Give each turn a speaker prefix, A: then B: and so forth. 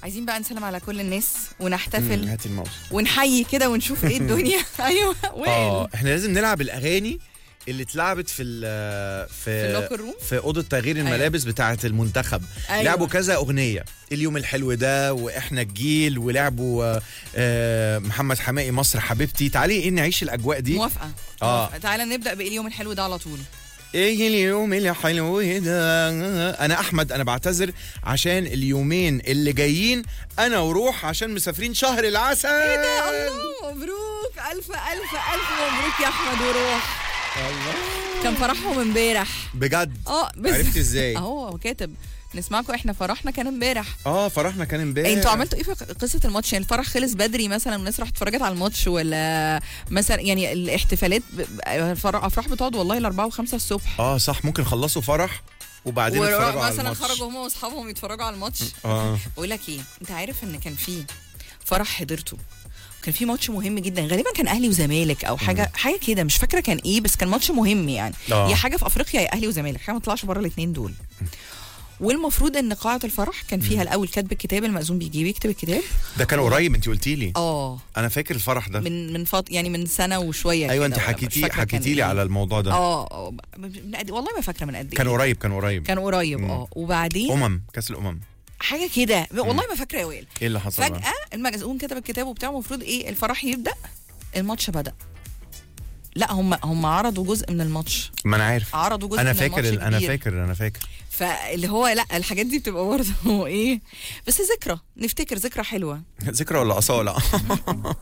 A: عايزين بقى نسلم على كل الناس
B: مم،
A: ونحتفل
B: هاتي الماوس
A: ونحيي كده ونشوف ايه الدنيا ايوه وين
B: اه احنا لازم نلعب الاغاني اللي اتلعبت في ال- في
A: اللوكر روم؟
B: في اوضه تغيير الملابس بتاعه المنتخب
A: أيوة.
B: لعبوا كذا اغنيه اليوم الحلو ده واحنا الجيل ولعبوا آه، آه، محمد حماقي مصر حبيبتي تعالي ايه نعيش الاجواء دي
A: موافقه
B: آه.
A: موافقة. تعالى نبدا بايه اليوم الحلو ده على طول
B: ايه اليوم الحلو ده انا احمد انا بعتذر عشان اليومين اللي جايين انا وروح عشان مسافرين شهر العسل
A: ايه ده الله مبروك الف الف الف مبروك يا احمد وروح كان فرحهم امبارح
B: بجد
A: اه بس
B: عرفت ازاي؟
A: اهو هو كاتب نسمعكم احنا فرحنا كان امبارح
B: اه فرحنا كان امبارح
A: انتوا عملتوا ايه في قصه الماتش يعني الفرح خلص بدري مثلا والناس راحت اتفرجت على الماتش ولا مثلا يعني الاحتفالات ب- ب- الفرح- افراح بتقعد والله ل 4 و5 الصبح
B: اه صح ممكن خلصوا فرح وبعدين اتفرجوا على
A: مثلا
B: الماتش.
A: خرجوا هم واصحابهم يتفرجوا على الماتش
B: اه
A: بقول لك ايه انت عارف ان كان في فرح حضرته كان في ماتش مهم جدا غالبا كان اهلي وزمالك او حاجه حاجه كده مش فاكره كان ايه بس كان ماتش مهم يعني
B: آه.
A: يا حاجه في افريقيا يا اهلي وزمالك حاجه ما طلعش بره الاثنين دول والمفروض ان قاعه الفرح كان فيها الاول كاتب الكتاب المأذون بيجيب يكتب الكتاب
B: ده كان قريب انت قلتي لي
A: اه
B: انا فاكر الفرح ده
A: من من فط... يعني من سنه وشويه
B: ايوه انت
A: كده، مش
B: حكيتي
A: فاكرة كان
B: حكيتي لي
A: إيه.
B: على الموضوع ده
A: اه آه، من قد... والله ما فاكره من قد ايه
B: كان قريب كان قريب
A: كان قريب
B: مم.
A: اه وبعدين
B: امم كاس الامم
A: حاجه كده والله ما فاكره يا وائل
B: ايه اللي حصل بقى؟
A: فجاه المأذون كتب الكتاب وبتاع المفروض ايه الفرح يبدا الماتش بدا لا هم هم عرضوا جزء من الماتش
B: ما انا عارف
A: عرضوا جزء
B: انا
A: من
B: فاكر
A: الماتش
B: انا
A: كبير.
B: فاكر انا فاكر
A: فاللي هو لا الحاجات دي بتبقى برضه ايه بس ذكرى نفتكر ذكرى حلوه
B: ذكرى ولا اصاله